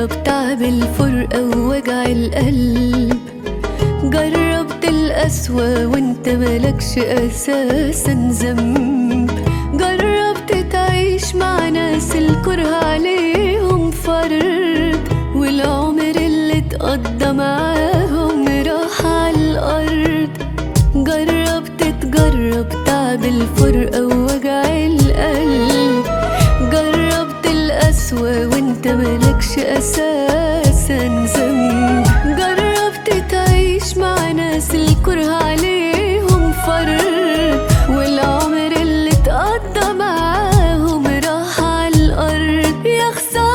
جرب تعب الفرقة ووجع القلب جربت القسوة وانت ملكش أساسا ذنب جربت تعيش مع ناس الكره عليهم فرض والعمر اللي اتقضى معاهم راح على الأرض جربت تجرب تعب الفرقة ووجع القلب جربت القسوة وانت ملكش أساسا ذنب جربت تعيش مع ناس الكره عليهم فرض والعمر اللي اتقضى معاهم راح على الأرض يا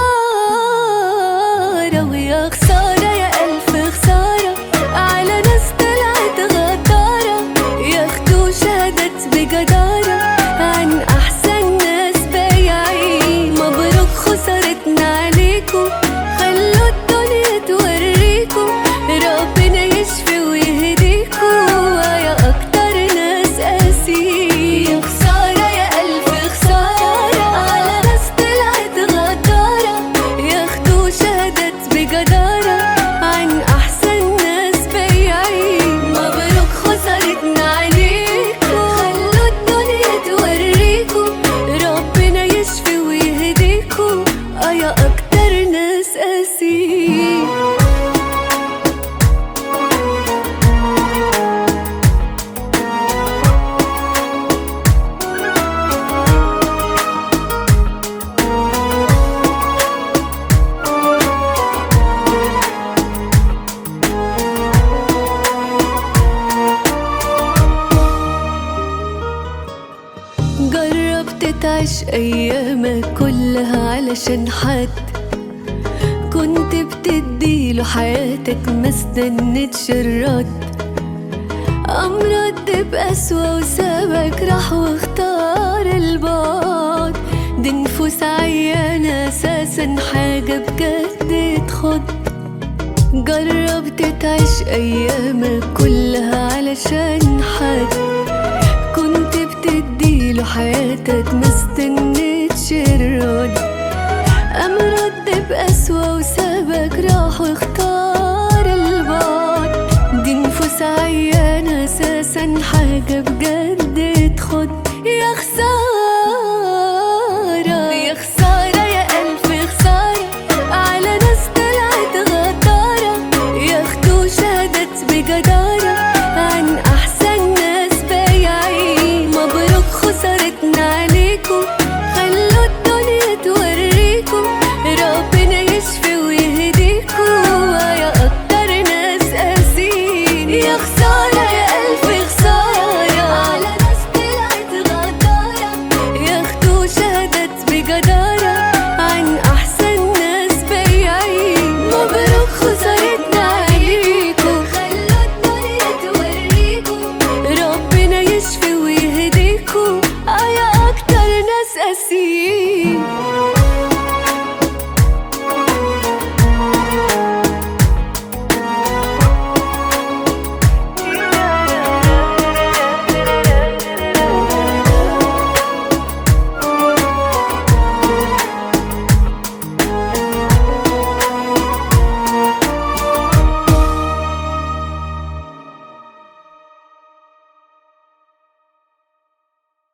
خسارة ويا خسارة يا ألف خسارة على ناس طلعت غدارة ياخدوا شهادات بجدارة عن أحسن ناس بايعين مبروك خسارتنا عليكم خلوا الدنيا توريكم ربنا يشفي ويهديكم يا أكتر ناس قاسيين يا خسارة يا ألف خسارة على ناس طلعت غدارة ياخدوا شهادات بجدارة عن أحسن ناس بايعين مبروك خسارتنا عليكم خلوا الدنيا توريكم ربنا يشفي ويهديكم آه يا أكتر ناس قاسيين جربت تعيش أيامك كلها علشان حد كنت بتديله حياتك ما استنتش الرد قام رد بقسوة وسابك راح واختار البعد دي نفوس عيانة أساسا حاجة بجد تخض جربت تعيش أيامك كلها علشان حد كنت بتديله حياتك ما استنتش الرد قام رد بقسوة وسابك راح واختار البعد دي نفوس عيانة أساسا حاجة بجد تخض يا خسارة يا خسارة يا ألف خسارة على ناس طلعت غدارة ياخدوا شهادات بجدارة عن أحسن ناس بايعين مبروك خسارتنا عليكم خلوا الدنيا توريكم ربنا يشفي ويهديكم يا أكتر ناس قاسيين يا خسارة